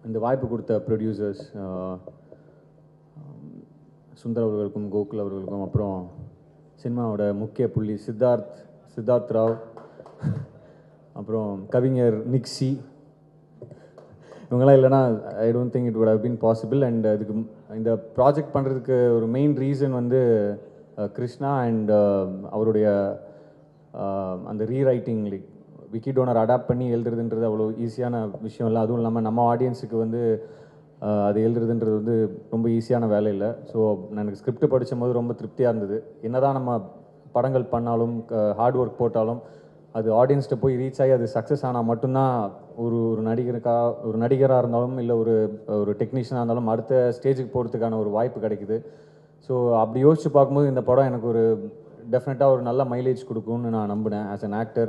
இந்த வாய்ப்பு கொடுத்த ப்ரொடியூசர்ஸ் சுந்தர் அவர்களுக்கும் கோகுல் அவர்களுக்கும் அப்புறம் சினிமாவோட முக்கிய புள்ளி சித்தார்த் சித்தார்த் ராவ் அப்புறம் கவிஞர் நிக்ஸி இவங்கெல்லாம் இல்லைனா I don't think it would have been possible and அதுக்கு ம்- இந்த ப்ராஜெக்ட் பண்ணுறதுக்கு ஒரு மெயின் ரீசன் வந்து அஹ், கிருஷ்ணா அண்ட் அவருடைய அஹ், அந்த rewriting like Vicky Donor adapt பண்ணி எழுதுறதுன்றது அவ்வளோ ஈஸியான விஷயம் இல்லை அதுவும் இல்லாமல் நம்ம ஆடியன்ஸுக்கு வந்து அஹ், அது எழுதுறதுன்றது வந்து ரொம்ப ஈஸியான வேலை இல்லை ஸோ எனக்கு ஸ்கிரிப்ட் படிச்சும் போது ரொம்ப திருப்தியாக இருந்தது என்னதான் நம்ம படங்கள் பண்ணாலும் ஹார்ட் ஒர்க் போட்டாலும் அது ஆடியன்ஸ்கிட்ட போய் ரீச் ஆகி அது சக்ஸஸ் ஆனால் மட்டும்தான் ஒரு ஒரு நடிகருக்கா ஒரு நடிகராக இருந்தாலும் இல்லை ஒரு ஒரு டெக்னீஷியனாக இருந்தாலும் அடுத்த ஸ்டேஜுக்கு போகிறதுக்கான ஒரு வாய்ப்பு கிடைக்குது ஸோ அப்படி யோசிச்சு பார்க்கும்போது இந்த படம் எனக்கு ஒரு டெஃபினட்டாக ஒரு நல்ல மைலேஜ் கொடுக்கும்னு நான் நம்பினேன் ஆஸ் an ஆக்டர்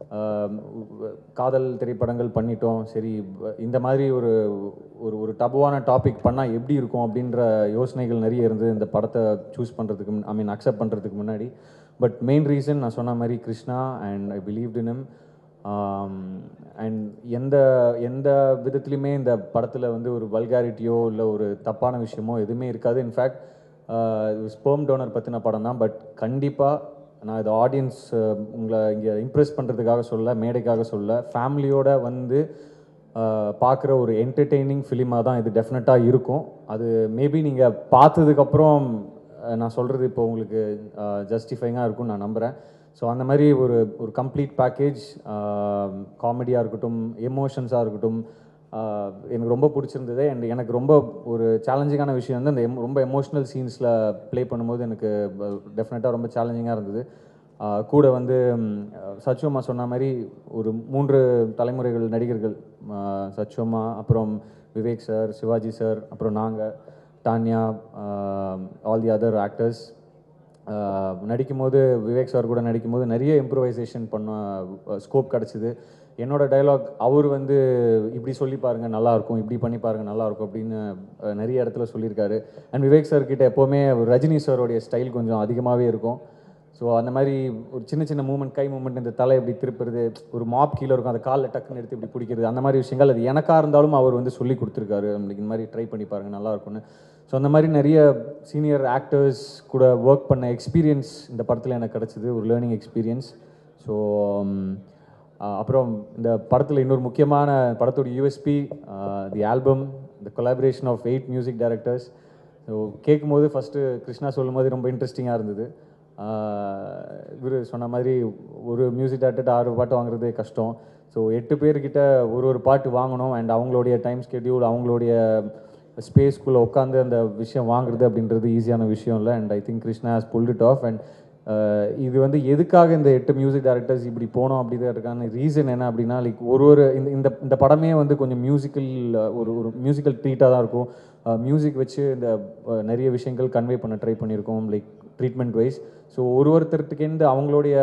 காதல் திரைப்படங்கள் பண்ணிட்டோம் சரி வ- இந்த மாதிரி ஒரு ஒரு ஒரு டபுவான டாபிக் பண்ணால் எப்படி இருக்கும் அப்படின்ற யோசனைகள் நிறைய இருந்தது இந்த படத்தை சூஸ் பண்ணுறதுக்கு ஐ மீன் அக்செப்ட் பண்ணுறதுக்கு முன்னாடி பட் மெயின் ரீசன் நான் சொன்ன மாதிரி Krishna and I believed in him and எந்த எந்த விதத்துலையுமே இந்த படத்தில் வந்து ஒரு வல்காரிட்டியோ இல்லை ஒரு தப்பான விஷயமோ எதுவுமே இருக்காது இன்ஃபேக்ட் ஸ்பெர்ம் டோனர் பற்றின படம் தான் பட் கண்டிப்பாக நான் இது ஆடியன்ஸ் உங்களை இங்கே இம்ப்ரெஸ் பண்ணுறதுக்காக சொல்ல மேடைக்காக சொல்ல ஃபேமிலியோட வந்து பார்க்குற ஒரு என்டர்டெய்னிங் ஃபிலிமாக தான் இது டெஃபினட்டாக இருக்கும் அது மேபி நீங்கள் பார்த்ததுக்கப்புறம் நான் சொல்கிறது இப்போ உங்களுக்கு ஜஸ்டிஃபைங்காக இருக்கும்னு நான் நம்புகிறேன் ஸோ அந்த மாதிரி ஒரு ஒரு கம்ப்ளீட் பேக்கேஜ் காமெடியாக இருக்கட்டும் எமோஷன்ஸாக இருக்கட்டும் ஆஹ் எனக்கு ரொம்ப பிடிச்சிருந்தது அண்ட் எனக்கு ரொம்ப ஒரு சேலஞ்சிங்கான விஷயம் வந்து அந்த em- ரொம்ப எமோஷ்னல் சீன்ஸில் ப்ளே பண்ணும்போது எனக்கு டெஃபினட்டாக ரொம்ப சேலஞ்சிங்காக இருந்தது ஆஹ் கூட வந்து ம், சச்சுவம்மா சொன்ன மாதிரி ஒரு மூன்று தலைமுறைகள் நடிகர்கள் ஆஹ் சச்சுவம்மா அப்புறம் விவேக் சார் சிவாஜி சார் அப்புறம் நாங்கள் டான்யா ஆல் தி அதர் ஆக்டர்ஸ் நடிக்கும்போது விவேக் சார் கூட நடிக்கும்போது நிறைய இம்ப்ரூவைசேஷன் பண்ண ஸ்கோப் கிடச்சிது என்னோட டயலாக் அவர் வந்து இப்படி சொல்லி பாருங்க நல்லா இருக்கும் இப்படி பண்ணி பாருங்க நல்லா இருக்கும் அப்படின்னு அஹ், நிறைய இடத்துல சொல்லியிருக்காரு அண்ட் விவேக் சார் கிட்ட எப்போவுமே ரஜினி சாரோடைய ஸ்டைல் கொஞ்சம் அதிகமாகவே இருக்கும் ஸோ அந்த மாதிரி ஒரு சின்ன சின்ன மூமெண்ட் கை மூமெண்ட் இந்த தலை இப்படி திருப்புறது ஒரு மாப் கீழே இருக்கும் அந்த காலில் டக்குன்னு எடுத்து இப்படி பிடிக்கிறது அந்த மாதிரி விஷயங்கள் அது எனக்காக இருந்தாலும் அவர் வந்து சொல்லி கொடுத்துருக்காரு நம்மளுக்கு இந்த மாதிரி ட்ரை பண்ணி பாருங்க நல்லா இருக்கும்னு ஸோ அந்த மாதிரி நிறைய சீனியர் ஆக்டர்ஸ் கூட ஒர்க் பண்ண எக்ஸ்பீரியன்ஸ் இந்த படத்தில் எனக்கு கிடச்சிது ஒரு லேர்னிங் எக்ஸ்பீரியன்ஸ் ஸோ அப்புறம் இந்த படத்தில் இன்னொரு முக்கியமான படத்தோட USP the album the collaboration of eight music directors so கேட்கும்போது ஃபஸ்ட்டு கிருஷ்ணா சொல்லும்போது ரொம்ப இன்ட்ரெஸ்டிங்காக இருந்தது இவர் சொன்ன மாதிரி ஒரு மியூசிக் டேரக்டர் ஆறு பாட்டு வாங்குறதே கஷ்டம் ஸோ எட்டு பேர்கிட்ட ஒரு ஒரு பாட்டு வாங்கணும் அண்ட் அவங்களுடைய டைம் ஸ்கெடியூல் அவங்களுடைய ஸ்பேஸ்க்குள்ளே உட்காந்து அந்த விஷயம் வாங்குறது அப்படின்றது ஈஸியான விஷயம் இல்லை and I think Krishna has pulled it off and இது வந்து எதுக்காக இந்த எட்டு மியூசிக் டைரக்டர்ஸ் இப்படி போனோம் அப்படின்றதுக்கான ரீசன் என்ன அப்படின்னா லைக் ஒரு ஒரு இந்த இந்த இந்த படமே வந்து கொஞ்சம் மியூசிக்கல் ஒரு ஒரு மியூசிக்கல் ட்ரீட்டாக தான் இருக்கும் மியூசிக் வச்சு இந்த அஹ், நிறைய விஷயங்கள் கன்வே பண்ண ட்ரை பண்ணியிருக்கோம் லைக் ட்ரீட்மெண்ட் வைஸ் ஸோ ஒரு ஒருத்தருத்துக்கேந்து அவங்களுடைய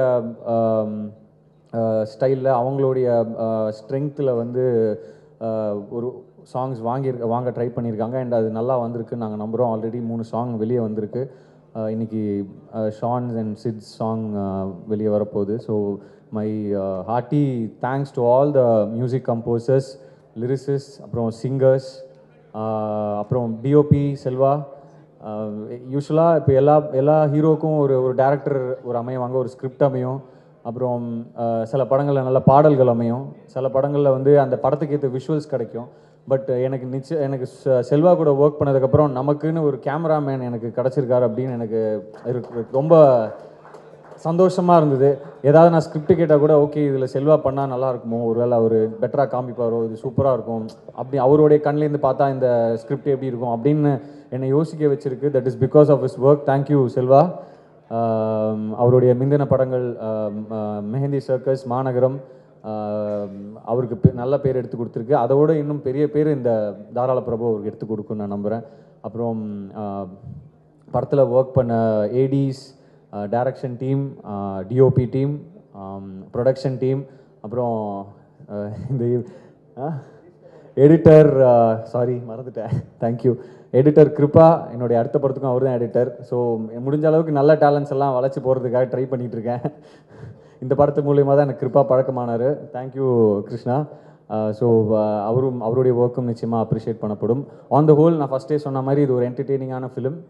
ஸ்டைலில் அவங்களுடைய ஸ்ட்ரென்த்தில் வந்து அஹ், ஒரு சாங்ஸ் வாங்கியிருக்க வாங்க ட்ரை பண்ணியிருக்காங்க அண்ட் அது நல்லா வந்திருக்கு நாங்கள் நம்புகிறோம் ஆல்ரெடி மூணு சாங் வெளியே வந்திருக்கு அஹ், இன்னைக்கு ஷான்ஸ் அண்ட் சிட்ஸ் சாங் வெளியே வரப்போகுது so my hearty thanks to all the music composers lyricists அப்புறம் சிங்கர்ஸ் அப்புறம் டிஓபி செல்வா யூஸ்வலாக இப்போ எல்லா எல்லா ஹீரோக்கும் ஒரு ஒரு டேரக்டர் ஒரு அமையுவாங்க ஒரு ஸ்கிரிப்ட் அமையும் அப்புறம் அஹ், சில படங்களில் நல்ல பாடல்கள் அமையும் சில படங்களில் வந்து அந்த படத்துக்கு ஏற்ற விஷுவல்ஸ் கிடைக்கும் பட் எனக்கு நிச்சயம் எனக்கு செ- செல்வா கூட ஒர்க் பண்ணதுக்கப்புறம் நமக்குன்னு ஒரு கேமராமேன் எனக்கு கிடச்சிருக்காரு அப்படின்னு எனக்கு இருக்கு ரொம்ப சந்தோஷமாக இருந்தது ஏதாவது நான் ஸ்கிரிப்ட் கேட்டால் கூட ஓகே இதில் செல்வா பண்ணால் நல்லா இருக்குமோ ஒருவேளை அவர் பெட்டராக காமிப்பாரோ இது சூப்பராக இருக்கும் அப்படி அவருடைய கண்லேருந்து பார்த்தா இந்த ஸ்கிரிப்ட் எப்படி இருக்கும் அப்படின்னு என்னை யோசிக்க வச்சிருக்கு that is because of is work thank you Selva ஆம், அவருடைய மிந்தின படங்கள் ஆம், ஆ, மெஹந்தி சர்க்கஸ் மாநகரம் ஆம், அவருக்கு பெ- நல்ல பேர் எடுத்து கொடுத்துருக்கு அதோட இன்னும் பெரிய பேர் இந்த தாராள பிரபு அவருக்கு எடுத்து கொடுக்குன்னு நான் நம்புகிறேன் அப்புறம் படத்தில் ஒர்க் பண்ண ADs direction team DOP team production team அப்புறம் அஹ், இந்த எடிட்டர் சாரி மறந்துட்டேன் தேங்க்யூ எடிட்டர் கிருபா என்னுடைய அடுத்த படத்துக்கும் அவர் தான் எடிட்டர் ஸோ முடிஞ்ச அளவுக்கு நல்ல டேலண்ட்ஸ் எல்லாம் வளர்ச்சி போகிறதுக்காக ட்ரை பண்ணிட்டு இருக்கேன் இந்த படத்து மூலியமாக தான் எனக்கு கிருபா பழக்கமானார் தேங்க்யூ கிருஷ்ணா ஸோ அவரும் அவருடைய ஒர்க்கும் நிச்சயமாக அப்ரிஷியேட் பண்ணப்படும் ஆன் த ஹோல் நான் ஃபஸ்ட்டே சொன்ன மாதிரி இது ஒரு என்டர்டெய்னிங்கான ஃபிலிம்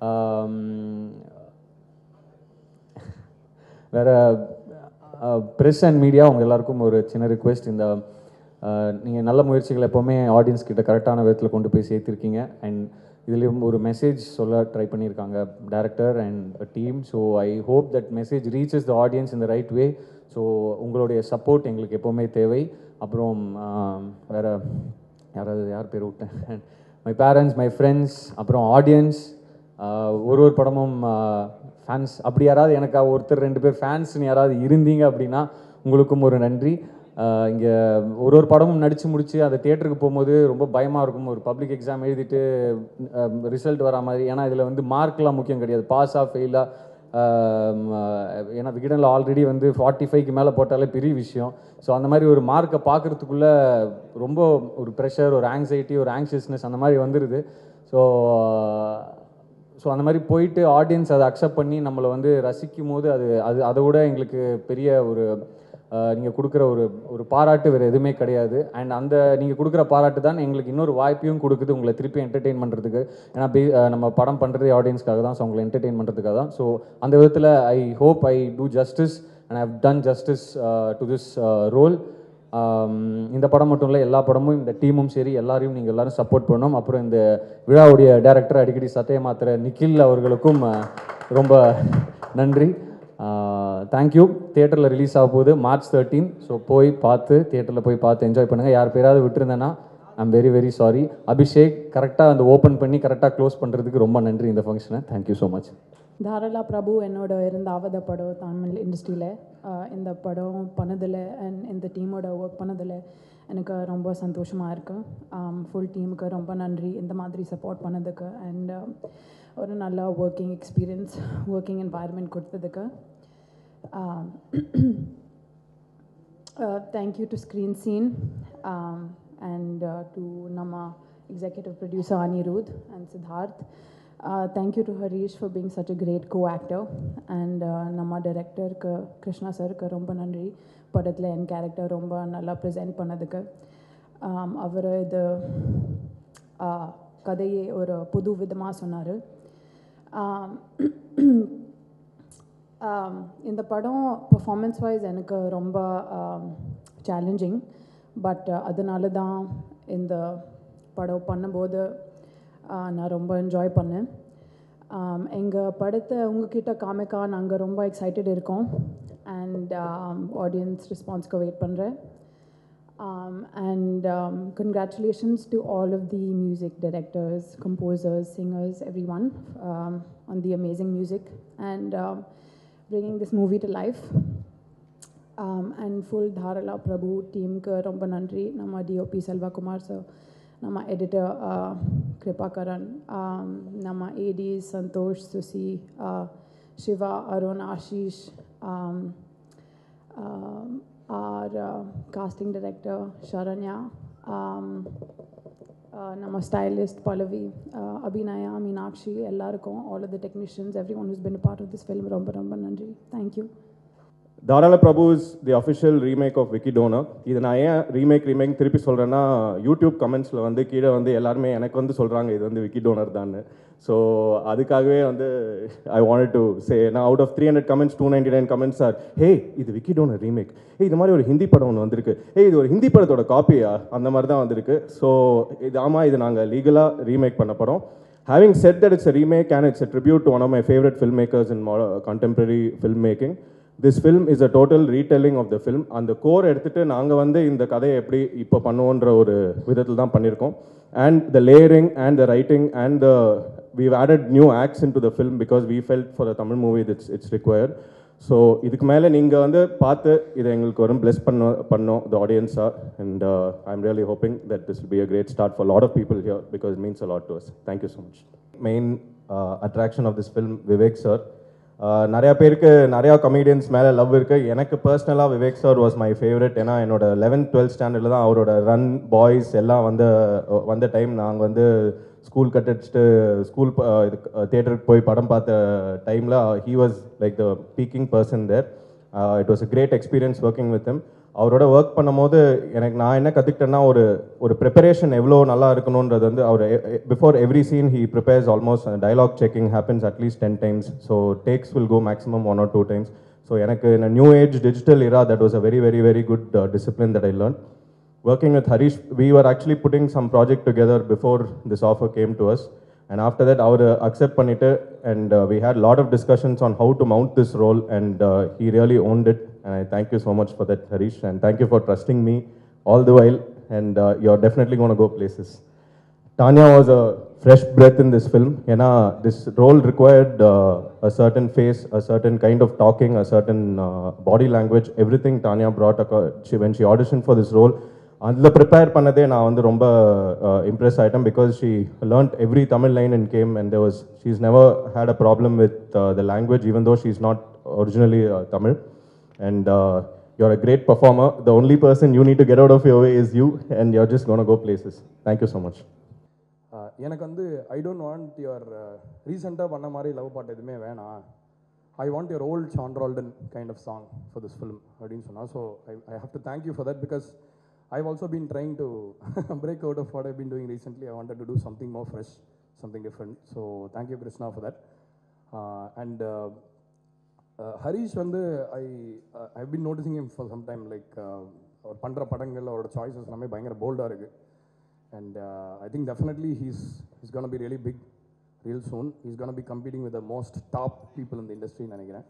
வேறு ப்ரெஸ் அண்ட் மீடியா உங்கள் எல்லாருக்கும் ஒரு சின்ன ரிக்வெஸ்ட் இந்த நீங்கள் நல்ல முயற்சிகள் எப்போவுமே ஆடியன்ஸ் கிட்ட கரெக்டான விதத்தில் கொண்டு போய் சேர்த்துருக்கீங்க அண்ட் இதுலேயும் ஒரு மெசேஜ் சொல்ல ட்ரை பண்ணியிருக்காங்க director and team so I hope that message reaches the audience in the right way so உங்களுடைய சப்போர்ட் எங்களுக்கு எப்போவுமே தேவை அப்புறம் வேறு யாராவது யார் பேர் விட்டேன் மை பேரண்ட்ஸ் மை ஃப்ரெண்ட்ஸ் அப்புறம் ஆடியன்ஸ் ஒரு ஒரு படமும் ஃபேன்ஸ் அப்படி யாராவது எனக்கு ஒருத்தர் ரெண்டு பேர் ஃபேன்ஸ்னு யாராவது இருந்தீங்க அப்படின்னா உங்களுக்கும் ஒரு நன்றி இங்கே ஒரு ஒரு படமும் நடித்து முடித்து அந்த தியேட்டருக்கு போகும்போது ரொம்ப பயமாக இருக்கும் ஒரு பப்ளிக் எக்ஸாம் எழுதிட்டு ரிசல்ட் வரா மாதிரி ஏன்னா இதில் வந்து மார்க்லாம் முக்கியம் கிடையாது பாஸாக ஃபெயிலாக ஏன்னா விகடனில் ஆல்ரெடி வந்து ஃபார்ட்டி ஃபைவ்க்கு மேலே போட்டாலே பெரிய விஷயம் ஸோ அந்த மாதிரி ஒரு மார்க்கை பார்க்குறதுக்குள்ளே ரொம்ப ஒரு ப்ரெஷர் ஒரு ஆங்ஸைட்டி ஒரு ஆங்ஷியஸ்னஸ் அந்த மாதிரி வந்துடுது ஸோ ஸோ அந்த மாதிரி போயிட்டு ஆடியன்ஸ் அதை அக்செப்ட் பண்ணி நம்மளை வந்து ரசிக்கும் போது அது அது அதை விட எங்களுக்கு பெரிய ஒரு நீங்கள் கொடுக்குற ஒரு ஒரு பாராட்டு வேறு எதுவுமே கிடையாது அண்ட் அந்த நீங்கள் கொடுக்குற பாராட்டு தான் எங்களுக்கு இன்னொரு வாய்ப்பையும் கொடுக்குது உங்களை திருப்பி என்டர்டெயின் பண்ணுறதுக்கு ஏன்னா பே நம்ம படம் பண்ணுறதே ஆடியன்ஸ்க்காக தான் ஸோ உங்களை என்டர்டெயின் பண்ணுறதுக்காக தான் ஸோ அந்த விதத்தில் I hope I do justice and I've done justice to this role இந்த படம் மட்டும் இல்லை எல்லா படமும் இந்த டீமும் சரி எல்லாரையும் நீங்கள் எல்லாரும் சப்போர்ட் பண்ணணும் அப்புறம் இந்த விழாவுடைய டேரக்டர் அடிக்கடி சட்டையை மாத்திர நிக்கில் அவர்களுக்கும் ரொம்ப நன்றி தேங்க்யூ தியேட்டரில் ரிலீஸ் ஆக போகுது மார்ச் தேர்ட்டீன் ஸோ போய் பார்த்து தியேட்டரில் போய் பார்த்து என்ஜாய் பண்ணுங்கள் யார் பேராவது விட்டுருந்தேன்னா I'm very very sorry Abhishek கரெக்டாக அந்த ஓப்பன் பண்ணி கரெக்டாக க்ளோஸ் பண்ணுறதுக்கு ரொம்ப நன்றி இந்த ஃபங்க்ஷனை thank you so much Dharala Prabhu என்னோட இருந்தாவத படம் தமிழ் இண்டஸ்ட்ரியில் இந்த படம் பண்ணதில் அண்ட் இந்த டீமோட ஒர்க் பண்ணதில் எனக்கு ரொம்ப சந்தோஷமாக இருக்குது ஃபுல் டீமுக்கு ரொம்ப நன்றி இந்த மாதிரி சப்போர்ட் பண்ணதுக்கு அண்ட் ஒரு நல்ல ஒர்க்கிங் எக்ஸ்பீரியன்ஸ் ஒர்க்கிங் என்வாயர்மெண்ட் கொடுத்ததுக்கு thank you to Screen Scene and to நம்ம executive producer Anirudh and Siddharth Uh, thank you to Harish for being such a great co-actor and uh, நம்ம டைரக்டருக்கு கிருஷ்ணா சருக்கு ரொம்ப நன்றி படத்தில் என் கேரக்டர் ரொம்ப நல்லா ப்ரெசென்ட் பண்ணதுக்கு அவர் இது கதையை ஒரு புது விதமாக சொன்னார் இந்த படம் பர்ஃபார்மன்ஸ் வைஸ் எனக்கு ரொம்ப சேலஞ்சிங் பட் அதனால தான் இந்த படம் பண்ணும்போது நான் ரொம்ப என்ஜாய் பண்ணேன் எங்கள் படத்தை உங்ககிட்ட காமிக்கா நாங்கள் ரொம்ப எக்ஸைட்டட் இருக்கோம் அண்ட் ஆடியன்ஸ் ரெஸ்பான்ஸ்க்கு வெயிட் பண்ணுறேன் and congratulations to all of the music directors composers singers every one on the amazing music and bringing this movie to life and full Dharala Prabhu டீமுக்கு ரொம்ப நன்றி நம்ம டிஓபி செல்வகுமார் சார் ನಮ್ಮ ಎಡಿಟರ್ ಕೃಪಾಕರನ್ ನಮ್ಮ A D Santhosh Susi Shiva Arun Ashish R casting director Saranya ನಮ್ಮ stylist Pallavi Abhinaya Meenakshi ಎಲ್ಲರಿಗೂ all of the technicians every one whose bin part of this film ரொம்ப ரொம்ப நன்றி thank you Dharala Prabhu is the official remake of Vicky Donor இது நான் ஏன் ரீமேக் ரீமேக் திருப்பி சொல்கிறேன்னா யூடியூப் கமெண்ட்ஸில் வந்து கீழே வந்து எல்லாருமே எனக்கு வந்து சொல்கிறாங்க இது வந்து விக்கி டோனர் தான் ஸோ அதுக்காகவே வந்து ஐ வாண்ட் டு சே நான் out of three hundred comments two ninety nine comments sir hey இது விக்கி டோனர் ரீமேக் ஏ இது மாதிரி ஒரு ஹிந்தி படம் ஒன்று வந்திருக்கு ஏ இது ஒரு ஹிந்தி படத்தோட காப்பியா அந்த மாதிரி தான் வந்திருக்கு ஸோ இது ஆமாம் இது நாங்கள் லீகலாக ரீமேக் பண்ண படம் Having said that it's a remake and it's a tribute to one of my favorite filmmakers in modern, contemporary filmmaking, this film is a total retelling of the film அந்த core எடுத்துகிட்டு நாங்கள் வந்து இந்த கதையை எப்படி இப்போ பண்ணுவோன்ற ஒரு விதத்தில் தான் பண்ணியிருக்கோம் and the layering and the writing and the weave added new arcs into the film because we felt for the Tamil movie it's it's required so இதுக்கு மேலே நீங்கள் வந்து பார்த்து இதை எங்களுக்கு வரும் பிளெஸ் பண்ண பண்ணோம் த ஆடியன்ஸாக and I am really hoping that this will be a great start for lot of people here because means a lot to us thank you so much main attraction of this film Vivek sir நிறையா பேருக்கு நிறையா comedians மேலே love இருக்குது எனக்கு பர்சனலாக Vivek sir was my favourite ஏன்னா என்னோட eleventh twelfth ஸ்டாண்டர்டில் தான் அவரோட ரன் பாய்ஸ் எல்லாம் வந்த வந்த டைம் நாங்கள் வந்து ஸ்கூல் கட்டடிச்சுட்டு ஸ்கூல் இது தேட்டருக்கு போய் படம் பார்த்த டைமில் he was like the peaking person there it was a great experience working with him அவரோட ஒர்க் பண்ணும்போது எனக்கு நான் என்ன கற்றுக்கிட்டேன்னா ஒரு ஒரு ப்ரிப்பரேஷன் எவ்வளோ நல்லா இருக்கணுன்றது வந்து அவர் before every scene he prepares almost dialogue checking happens at least ten times so takes will go maximum one or two times so எனக்கு in a new age digital era that was a very very very good discipline that I learn working with Harish, we were actually putting some project together before this offer came to us. And after that, our uh, accept பண்ணிட்டு and uh, we had a lot of discussions on how to mount this role and uh, he really owned it. And I thank you so much for that, Harish. And thank you for trusting me all the while. And uh, you're definitely going to go places. Tanya was a fresh breath in this film. ஏன்னா this role required uh, a certain face, a certain kind of talking, a certain uh, body language, everything Tanya brought aco- she, when she auditioned for this role. அதில் prepare பண்ணதே நான் வந்து ரொம்ப impress ஆகிட்டேன் because she learned every Tamil line and came and there was she is never had a problem with the language even though she is not originally Tamil and uh, you're a great performer. The only person you need to get out of your way is you, and you're just going to go places. Thank you so much. Ah எனக்கு வந்து I don't want your ரீசெண்டாக பண்ண மாதிரி love பாட்டு எதுவுமே வேணாம் I want your old சாண்ட்ரால்டன் kind of song for this film அப்படின்னு சொன்னால் so I I have to thank you for that because I also been trying to break out of what I been doing recently I wanted to do something more fresh something different so thank you Krishna for that and Harish வந்து I I been noticing him for some time like அவர் பண்ணுற படங்கள் அவரோட choices எல்லாமே பயங்கர போல்டாக இருக்குது and I think definitely he's is gonna be really big real soon is gonna be competing with the most top people இந்த இண்டஸ்ட்ரின்னு நினைக்கிறேன்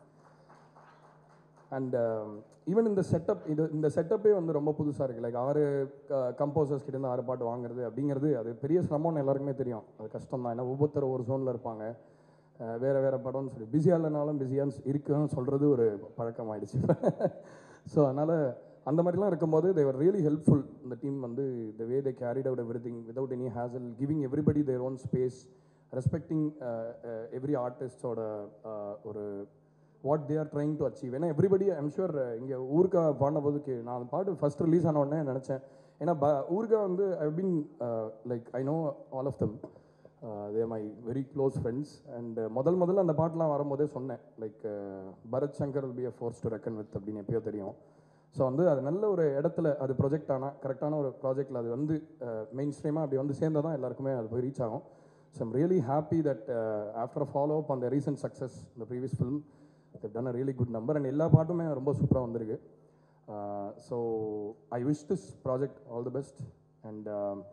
அண்ட் ஈவன் இந்த செட்டப் இது இந்த செட்டப்பே வந்து ரொம்ப புதுசாக இருக்குது லைக் ஆறு கம்போசர்ஸ் கிட்டேருந்து ஆறு பாட்டு வாங்குறது அப்படிங்கிறது அது பெரிய சிரமம்னு எல்லாருக்குமே தெரியும் அது கஷ்டம் தான் ஏன்னா ஒவ்வொருத்தர் ஒரு ஜோனில் இருப்பாங்க அஹ் வேற வேற படம்னு சொல்லி பிஸியாக இல்லைனாலும் பிஸியாக இருக்குன்னு சொல்கிறது ஒரு பழக்கமாயிடுச்சு ஸோ அதனால் அந்த மாதிரிலாம் இருக்கும்போது தேவர் ரியலி ஹெல்ப்ஃபுல் இந்த டீம் வந்து the way they carried out everything without any hassle giving everybody their own space respecting every ஆர்டிஸ்டோட ஒரு what they are trying to achieve ஏன்னா எவ்ரிபடி ஐம் ஷுர் இங்கே ஊருக்கா பாடினபோது கே நான் அந்த பாட்டு ஃபர்ஸ்ட் ரிலீஸ் ஆன உடனே நினச்சேன் ஏன்னா ப ஊருக்கா வந்து I been like I know all of them they my very close friends and முதல் முதல்ல அந்த பாட்டெலாம் வரும்போதே சொன்னேன் like Bharath Shankar will be a force to reckon with அப்படின்னு எப்பயோ தெரியும் ஸோ வந்து அது நல்ல ஒரு இடத்துல அது ப்ரொஜெக்ட் ஆனால் கரெக்டான ஒரு ப்ராஜெக்டில் அது வந்து மெயின் ஸ்ட்ரீமாக அப்படி வந்து சேர்ந்தால் தான் எல்லாருக்குமே அது போய் ரீச் ஆகும் so I'm really happy that after follow up அந்த ரீசன்ட் சக்ஸஸ் இந்த previous film done a really good number and எல்லா பாட்டுமே ரொம்ப சூப்பராக வந்திருக்கு so I wish this project all the best and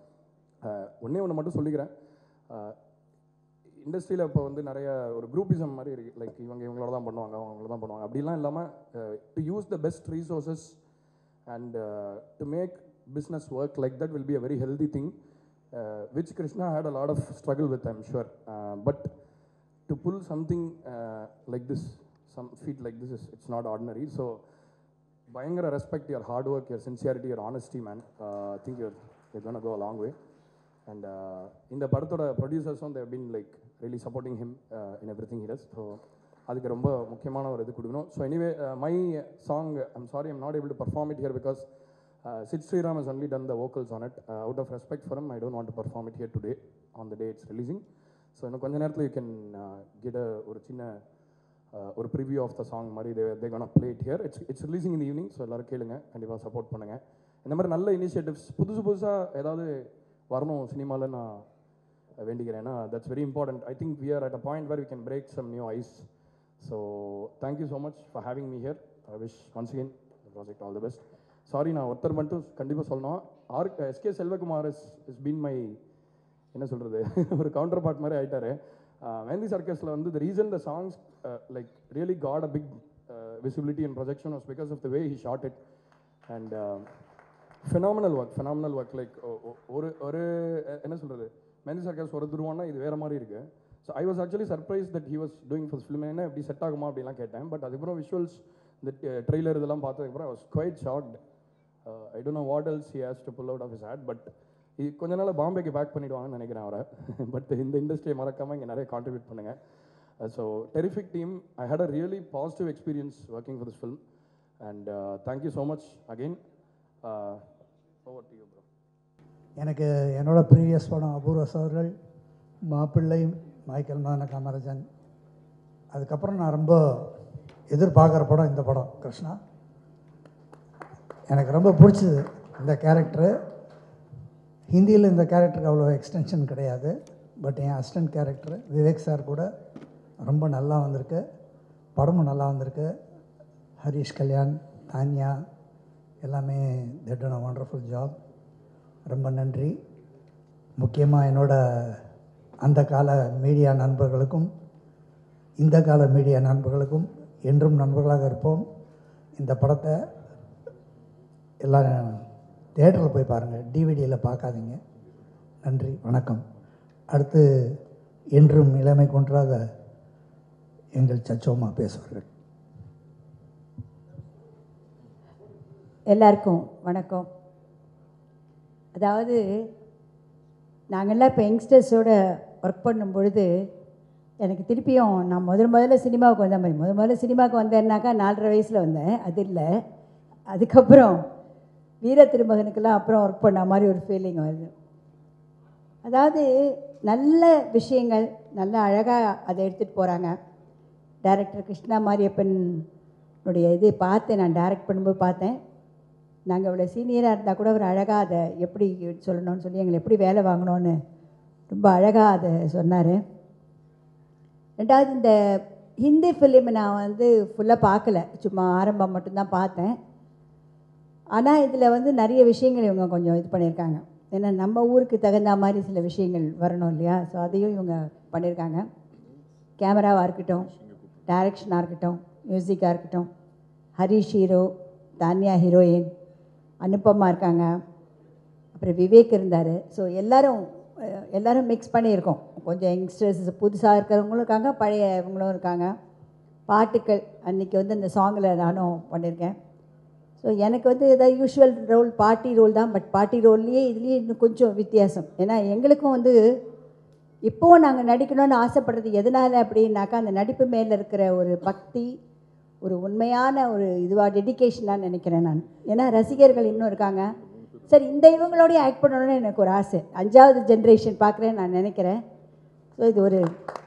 ஒன்றே ஒன்று மட்டும் சொல்லிக்கிறேன் இண்டஸ்ட்ரியில் இப்போ வந்து நிறைய ஒரு குரூப்பிசம் மாதிரி இருக்குது லைக் இவங்க இவங்களோட தான் பண்ணுவாங்க அவங்கள தான் பண்ணுவாங்க அப்படிலாம் இல்லாமல் to use the best resources and to make business work like that will be a very healthy thing which Krishna had a lot of struggle with I'm sure but to pull something like this some feat like this is it's not ordinary so பயங்கர respect your hard work your sincerity your honesty man think your you gonna go long way and இந்த படத்தோட ப்ரொடியூசர்ஸும் they've been like really supporting him in everything he does so அதுக்கு ரொம்ப முக்கியமான ஒரு இது கொடுக்கணும் so anyway my song I'm sorry I'm not able to perform it here because Sid Sriram has only done the vocals on it uh, out of respect for him i don't want to perform it here today on the day it's releasing so இன்னும் கொஞ்ச நேரத்தில் you can get ஒரு சின்ன uh, ஒரு preview of the song மாதிரி they they gonna play it here it's it's releasing இந்த evening so எல்லாரும் கேளுங்க கண்டிப்பாக சப்போர்ட் பண்ணுங்கள் இந்த மாதிரி நல்ல இனிஷியேட்டிவ்ஸ் புதுசு புதுசாக ஏதாவது வரணும் சினிமாவில் நான் வேண்டிக்கிறேன் ஏன்னா that's very important I think we are at a point where we can break some new ice so thank you so much for having me here I wish once again project all the best sorry நான் ஒருத்தர் மட்டும் கண்டிப்பாக சொல்லணும் R SK Selvakumar is is been my என்ன சொல்கிறது ஒரு counter part மாதிரி ஆயிட்டாரு மேந்தி சர்க்கஸில் வந்து the reason the songs like really got a big visibility and projection was because of the way he shot it and phenomenal work phenomenal work like ஒரு ஒரு அஹ், என்ன சொல்கிறது மேந்தி சர்க்கஸ் ஒரு துருவானா இது வேறு மாதிரி இருக்குது so I was actually surprise that he was doing first film என்ன எப்படி செட் ஆகுமா அப்படிலாம் கேட்டேன் பட் அதுக்கப்புறம் விஷுவல்ஸ் இந்த ட்ரெய்லர் இதெல்லாம் பார்த்ததுக்கப்புறம் I was quite shocked I don't know what else he has to pull out of his hat but இது கொஞ்ச நாள் பாம்பேக்கு பேக் பண்ணிடுவாங்கன்னு நினைக்கிறேன் அவரை பட் இந்த இண்டஸ்ட்ரியை மறக்காமல் இங்கே நிறைய கான்ட்ரிபியூட் பண்ணுங்கள் so terrific team I had a really positive experience working for this film and thank you so much again over to you bro எனக்கு என்னோட ப்ரீவியஸ் படம் அபூர்வ சோர்கள் மாப்பிள்ளை மைக்கேல் மதன காமராஜன் அதுக்கப்புறம் நான் ரொம்ப எதிர்பார்க்குற படம் இந்த படம் கிருஷ்ணா எனக்கு ரொம்ப பிடிச்சது இந்த கேரக்டரு ஹிந்தியில் இந்த கேரக்டருக்கு அவ்வளோ எக்ஸ்டென்ஷன் கிடையாது பட் என் அசிஸ்டன்ட் கேரக்டர் விவேக் சார் கூட ரொம்ப நல்லா வந்திருக்கு படமும் நல்லா வந்திருக்கு ஹரிஷ் கல்யாண் தான்யா எல்லாமே they've done a wonderful job ரொம்ப நன்றி முக்கியமாக என்னோட அந்த கால மீடியா நண்பர்களுக்கும் இந்த கால மீடியா நண்பர்களுக்கும் என்றும் நண்பர்களாக இருப்போம் இந்த படத்தை எல்லாம் தேட்டரில் போய் பாருங்கள் டிவிடியில் பார்க்காதீங்க நன்றி வணக்கம் அடுத்து என்றும் இளமை கொன்றாத எங்கள் சச்சோமா பேசுவார்கள் எல்லாருக்கும் வணக்கம் அதாவது நாங்கள்லாம் இப்போ யங்ஸ்டர்ஸோட ஒர்க் பண்ணும் பொழுது எனக்கு திருப்பியும் நான் முதல் முதல்ல சினிமாவுக்கு வந்த மாதிரி முதல் முதல்ல சினிமாவுக்கு வந்தேன்னாக்கா நாலரை வயசில் வந்தேன் அது இல்லை அதுக்கப்புறம் வீர திருமகனுக்கெல்லாம் அப்புறம் ஒர்க் பண்ண மாதிரி ஒரு ஃபீலிங் வருது அதாவது நல்ல விஷயங்கள் நல்ல அழகாக அதை எடுத்துகிட்டு போகிறாங்க டைரக்டர் கிருஷ்ணா மாரியப்பனுடைய இது பார்த்தேன் நான் டைரக்ட் பண்ணும்போது பார்த்தேன் நாங்கள் இவ்வளோ சீனியராக இருந்தால் கூட அவர் அழகாக அதை எப்படி சொல்லணும்னு சொல்லி எங்களை எப்படி வேலை வாங்கணும்னு ரொம்ப அழகாக அதை சொன்னார் ரெண்டாவது இந்த ஹிந்தி ஃபிலிம் நான் வந்து ஃபுல்லாக பார்க்கல சும்மா ஆரம்பம் மட்டும்தான் பார்த்தேன் ஆனால் இதில் வந்து நிறைய விஷயங்கள் இவங்க கொஞ்சம் இது பண்ணியிருக்காங்க ஏன்னா நம்ம ஊருக்கு தகுந்த மாதிரி சில விஷயங்கள் வரணும் இல்லையா ஸோ அதையும் இவங்க பண்ணியிருக்காங்க கேமராவாக இருக்கட்டும் டைரக்ஷனாக இருக்கட்டும் மியூசிக்காக இருக்கட்டும் ஹரிஷ் ஹீரோ தான்யா ஹீரோயின் அனுப்பமா இருக்காங்க அப்புறம் விவேக் இருந்தார் ஸோ எல்லாரும் அஹ், எல்லாரும் மிக்ஸ் பண்ணியிருக்கோம் கொஞ்சம் யங்ஸ்டர்ஸ் புதுசாக இருக்கிறவங்களும் இருக்காங்க பழைய இவங்களும் இருக்காங்க பாட்டுக்கள் அன்றைக்கி வந்து அந்த சாங்கில் நானும் பண்ணியிருக்கேன் ஸோ எனக்கு வந்து ஏதாவது யூஷுவல் ரோல் பார்ட்டி ரோல் தான் பட் பார்ட்டி ரோல்லையே இதுலேயே இன்னும் கொஞ்சம் வித்தியாசம் ஏன்னா எங்களுக்கும் வந்து இப்போவும் நாங்கள் நடிக்கணும்னு ஆசைப்படுறது எதனால் அப்படின்னாக்கா அந்த நடிப்பு மேலே இருக்கிற ஒரு பக்தி ஒரு உண்மையான ஒரு இதுவாக டெடிகேஷனாக நினைக்கிறேன் நான் ஏன்னா ரசிகர்கள் இன்னும் இருக்காங்க சரி இந்த இவங்களோடய ஆக்ட் பண்ணணும்னு எனக்கு ஒரு ஆசை அஞ்சாவது ஜென்ரேஷன் பார்க்குறேன் நான் நினைக்கிறேன் ஸோ இது ஒரு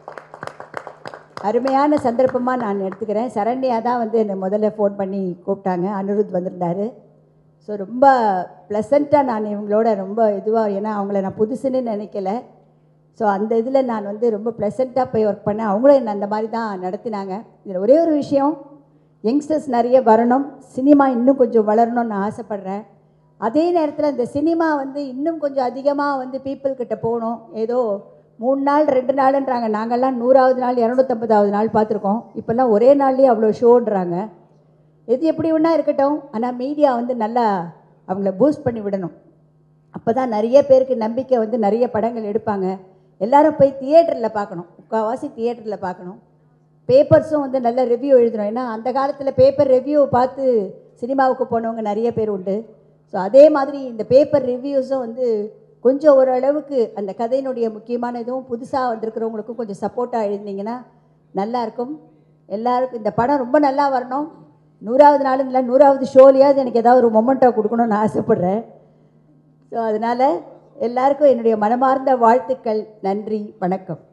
அருமையான சந்தர்ப்பமாக நான் எடுத்துக்கிறேன் சரண்யா தான் வந்து என்னை முதல்ல ஃபோன் பண்ணி கூப்பிட்டாங்க அனிருத் வந்திருந்தாரு ஸோ ரொம்ப ப்ளசண்ட்டாக நான் இவங்களோட ரொம்ப இதுவாக ஏன்னா அவங்கள நான் புதுசுன்னு நினைக்கல ஸோ அந்த இதில் நான் வந்து ரொம்ப ப்ளசண்ட்டாக போய் ஒர்க் பண்ணேன் அவங்களும் என்னை அந்த மாதிரி தான் நடத்தினாங்க இதில் ஒரே ஒரு விஷயம் யங்ஸ்டர்ஸ் நிறைய வரணும் சினிமா இன்னும் கொஞ்சம் வளரணும்னு நான் ஆசைப்பட்றேன் அதே நேரத்தில் இந்த சினிமா வந்து இன்னும் கொஞ்சம் அதிகமாக வந்து people கிட்ட போகணும் ஏதோ மூணு நாள் ரெண்டு நாளுன்றாங்க நாங்கள்லாம் நூறாவது நாள் இரநூத்தம்பதாவது நாள் பார்த்துருக்கோம் இப்போல்லாம் ஒரே நாள்லேயே அவ்வளோ ஷோன்றாங்க எது எப்படி ஒன்றா இருக்கட்டும் ஆனால் மீடியா வந்து நல்லா அவங்கள பூஸ்ட் பண்ணி விடணும் அப்போ தான் நிறைய பேருக்கு நம்பிக்கை வந்து நிறைய படங்கள் எடுப்பாங்க எல்லாரும் போய் தியேட்டரில் பார்க்கணும் முக்கால்வாசி தியேட்டரில் பார்க்கணும் பேப்பர்ஸும் வந்து நல்ல ரிவ்யூ எழுதணும் ஏன்னா அந்த காலத்தில் பேப்பர் ரிவ்யூ பார்த்து சினிமாவுக்கு போனவங்க நிறைய பேர் உண்டு ஸோ அதே மாதிரி இந்த பேப்பர் ரிவ்யூஸும் வந்து கொஞ்சம் ஓரளவுக்கு அந்த கதையினுடைய முக்கியமான இதுவும் புதுசாக வந்திருக்கிறவங்களுக்கும் கொஞ்சம் சப்போர்ட்டாக எழுதினீங்கன்னா நல்லா இருக்கும் எல்லாருக்கும் இந்த படம் ரொம்ப நல்லா வரணும் நூறாவது நாளும் இல்லை நூறாவது ஷோலையாவது எனக்கு ஏதாவது ஒரு மொமெண்ட்டோ கொடுக்கணும்னு ஆசைப்பட்றேன் ஸோ அதனால் எல்லாருக்கும் என்னுடைய மனமார்ந்த வாழ்த்துக்கள் நன்றி வணக்கம்